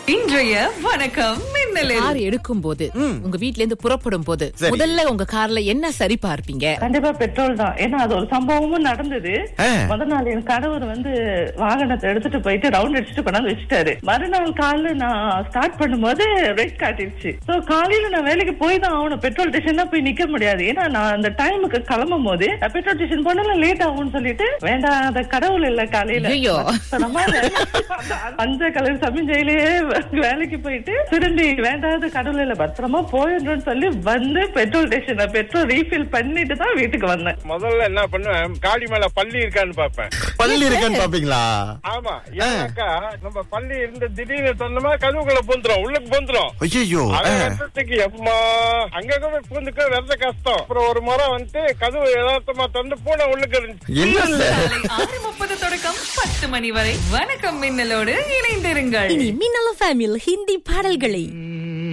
இன்றைய வணக்கம் மின்னலில் கார் எடுக்கும் போது உங்க வீட்ல இருந்து புறப்படும் போது சரி. முதல்ல உங்க கார்ல என்ன சரி பார்ப்பீங்க கண்டிப்பா பெட்ரோல் தான் ஏன்னா அது ஒரு சம்பவமும் நடந்தது ஆ. முத நாள் என் கணவர் வந்து வாகனத்தை எடுத்துட்டு போயிட்டு ரவுண்ட் அடிச்சுட்டு கொண்டாந்து வச்சுட்டாரு மறுநாள் காலைல நான் ஸ்டார்ட் பண்ணும்போது ரெட் காட்டிருச்சு சோ காலையில நான் வேலைக்கு போய் தான் ஆகணும் பெட்ரோல் ஸ்டேஷன் தான் போய் நிக்க முடியாது ஏன்னா நான் அந்த டைமுக்கு கிளம்பும் போது பெட்ரோல் ஸ்டேஷன் போனாலும் லேட் ஆகும்னு சொல்லிட்டு வேண்டாம் அந்த கடவுள் இல்ல காலையில ஐயோ. நம்ம அந்த கலர் சமிஞ்சையிலேயே வேலைக்கு போயிட்டு திரும்பி வேண்டாத கடவுள் இல்ல பத்திரமா போயிடணும்னு சொல்லி வந்து பெட்ரோல் ஸ்டேஷன்ல பெட்ரோல் ரீஃபில் பண்ணிட்டு தான் வீட்டுக்கு வந்தேன் முதல்ல என்ன பண்ணுவேன் காடி மேல பள்ளி இருக்கான்னு பாப்பேன் பள்ளி இருக்கான்னு பாப்பீங்களா ஆமா ஏன்னாக்கா நம்ம பள்ளி இருந்து திடீர்னு சொன்னோமா கதவுக்குள்ள பூந்துரும் உள்ளுக்கு பூந்துரும் ஐயோ இடத்துக்கு எம்மா அங்க போய் பூந்துக்க வெறத கஷ்டம் அப்புறம் ஒரு முறை வந்துட்டு கதவு யதார்த்தமா திறந்து பூனை உள்ளுக்கு இருந்துச்சு என்ன சார் காலை ஆறு முப்பது தொடக்கம் பத்து மணி வரை வணக்கம் மின்னலோடு இணைந்திருங்கள் இனி மின்னல ஃபேமியில் ஹிந்தி பாடல்களை